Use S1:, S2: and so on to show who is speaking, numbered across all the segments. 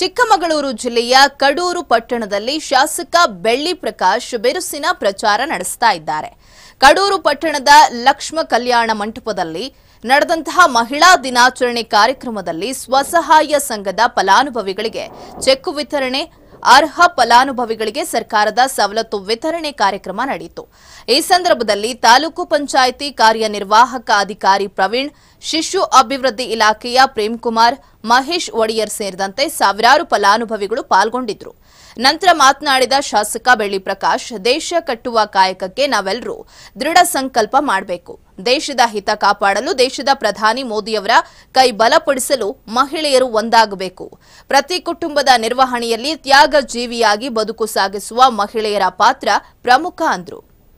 S1: ಚಿಕ್ಕಮಗಳೂರು ಜಿಲ್ಲೆಯ ಕಡೂರು ಪಟ್ಟಣದಲ್ಲಿ ಶಾಸಕ ಬೆಳ್ಳಿ ಪ್ರಕಾಶ್ ಬಿರುಸಿನ ಪ್ರಚಾರ ನಡೆಸ್ತಾ ಇದ್ದಾರೆ ಕಡೂರು ಪಟ್ಟಣದ ಲಕ್ಷ್ಮ ಕಲ್ಯಾಣ ಮಂಟಪದಲ್ಲಿ ನಡೆದಂತಹ ಮಹಿಳಾ ದಿನಾಚರಣೆ ಕಾರ್ಯಕ್ರಮದಲ್ಲಿ ಸ್ವಸಹಾಯ ಸಂಘದ ಫಲಾನುಭವಿಗಳಿಗೆ ಚೆಕ್ ವಿತರಣೆ ಅರ್ಹ ಫಲಾನುಭವಿಗಳಿಗೆ ಸರ್ಕಾರದ ಸವಲತ್ತು ವಿತರಣೆ ಕಾರ್ಯಕ್ರಮ ನಡೆಯಿತು ಈ ಸಂದರ್ಭದಲ್ಲಿ ತಾಲೂಕು ಪಂಚಾಯಿತಿ ಕಾರ್ಯನಿರ್ವಾಹಕ ಅಧಿಕಾರಿ ಪ್ರವೀಣ್ ಶಿಶು ಅಭಿವೃದ್ಧಿ ಇಲಾಖೆಯ ಪ್ರೇಮ್ಕುಮಾರ್ ಮಹೇಶ್ ಒಡೆಯರ್ ಸೇರಿದಂತೆ ಸಾವಿರಾರು ಫಲಾನುಭವಿಗಳು ಪಾಲ್ಗೊಂಡಿದ್ರು ನಂತರ ಮಾತನಾಡಿದ ಶಾಸಕ ಬೆಳ್ಳಿ ಪ್ರಕಾಶ್ ದೇಶ ಕಟ್ಟುವ ಕಾಯಕಕ್ಕೆ ನಾವೆಲ್ಲರೂ ದೃಢ ಸಂಕಲ್ಪ ಮಾಡಬೇಕು ದೇಶದ ಹಿತ ಕಾಪಾಡಲು ದೇಶದ ಪ್ರಧಾನಿ ಮೋದಿಯವರ ಕೈ ಬಲಪಡಿಸಲು ಮಹಿಳೆಯರು ಒಂದಾಗಬೇಕು ಪ್ರತಿ ಕುಟುಂಬದ ನಿರ್ವಹಣೆಯಲ್ಲಿ ತ್ಯಾಗ ಜೀವಿಯಾಗಿ ಬದುಕು ಸಾಗಿಸುವ ಮಹಿಳೆಯರ ಪಾತ್ರ ಪ್ರಮುಖ ಅಂದ್ರು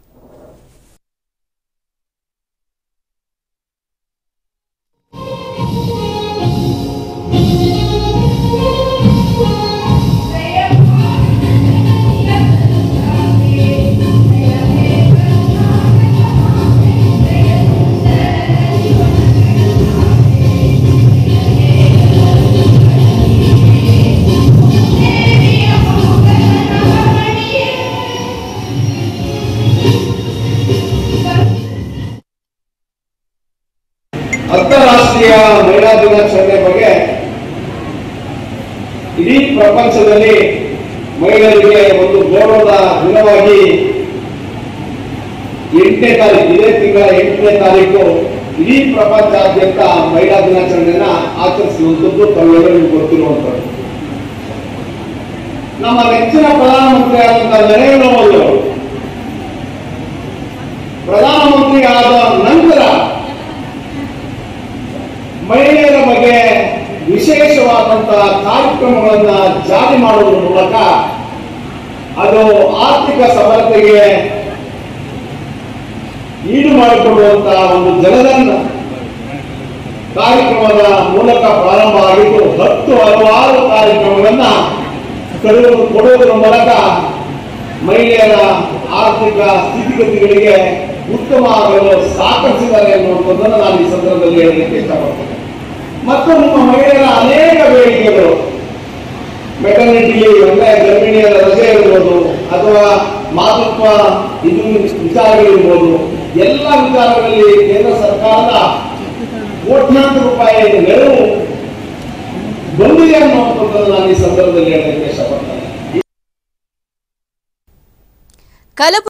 S2: ಅಂತಾರಾಷ್ಟ್ರೀಯ ಮಹಿಳಾ ದಿನಾಚರಣೆ ಬಗ್ಗೆ ಇಡೀ ಪ್ರಪಂಚದಲ್ಲಿ ಮಹಿಳೆಯರಿಗೆ ಒಂದು ಗೌರವದ ದಿನವಾಗಿ ಎಂಟನೇ ತಾರೀಕು ಇದೇ ತಿಂಗಳ ಎಂಟನೇ ತಾರೀಕು ಇಡೀ ಪ್ರಪಂಚಾದ್ಯಂತ ಮಹಿಳಾ ದಿನಾಚರಣೆಯನ್ನ ಆಚರಿಸುವಂಥದ್ದು ತಾವೆಲ್ಲರಿಗೂ ಗೊತ್ತಿರುವಂಥದ್ದು ನಮ್ಮ ನೆಚ್ಚಿನ ಪ್ರಧಾನಮಂತ್ರಿ ಆದಂತಹ ನರೇಂದ್ರ ಮೋದಿ ಅವರು ಪ್ರಧಾನಮಂತ್ರಿ ಆದ ನಂತರ ಮಹಿಳೆಯರ ಬಗ್ಗೆ ವಿಶೇಷವಾದಂತಹ ಕಾರ್ಯಕ್ರಮಗಳನ್ನ ಜಾರಿ ಮಾಡುವುದರ ಮೂಲಕ ಅದು ಆರ್ಥಿಕ ಸಬಲತೆಗೆ ಈಡು ಮಾಡಿಕೊಡುವಂತಹ ಒಂದು ಜನಧನ ಕಾರ್ಯಕ್ರಮದ ಮೂಲಕ ಪ್ರಾರಂಭ ಆಗಿದ್ದು ಹತ್ತು ಹಲವಾರು ಕಾರ್ಯಕ್ರಮಗಳನ್ನ ಕಡುವುದು ಕೊಡುವುದರ ಮೂಲಕ ಮಹಿಳೆಯರ ಆರ್ಥಿಕ ಸ್ಥಿತಿಗತಿಗಳಿಗೆ ಉತ್ತಮ ಆಗಲು ಸಹಕರಿಸಿದ್ದಾರೆ ಎನ್ನುವಂಥದ್ದನ್ನು ನಾನು ಈ ಸಂದರ್ಭದಲ್ಲಿ ಹೇಳಲಿಕ್ಕೆ ಇಷ್ಟಪಡ್ತೇನೆ ಮತ್ತು ನಿಮ್ಮ ಮಹಿಳೆಯರ ಅನೇಕ ಬೇಡಿಕೆಗಳು ಮೆಟರ್ನಿಟಿ ಲೀವ್ ಅಂದ್ರೆ ಗರ್ಭಿಣಿಯರ ರಜೆ ಇರ್ಬೋದು ಅಥವಾ ಮಾತೃತ್ವ ಇದು ವಿಚಾರಗಳಿರ್ಬೋದು ಎಲ್ಲ ವಿಚಾರಗಳಲ್ಲಿ ಕೇಂದ್ರ ಸರ್ಕಾರದ ಕೋಟ್ಯಾಂತರ ರೂಪಾಯಿ ನೆರವು ಬಂದಿದೆ ಅನ್ನುವಂಥದ್ದನ್ನು ನಾನು ಈ ಸಂದರ್ಭದಲ್ಲಿ ಹೇಳಲಿಕ್ಕೆ ಇಷ್ಟಪಡ್ತೇನೆ
S1: ಕಲಬುರಗಿ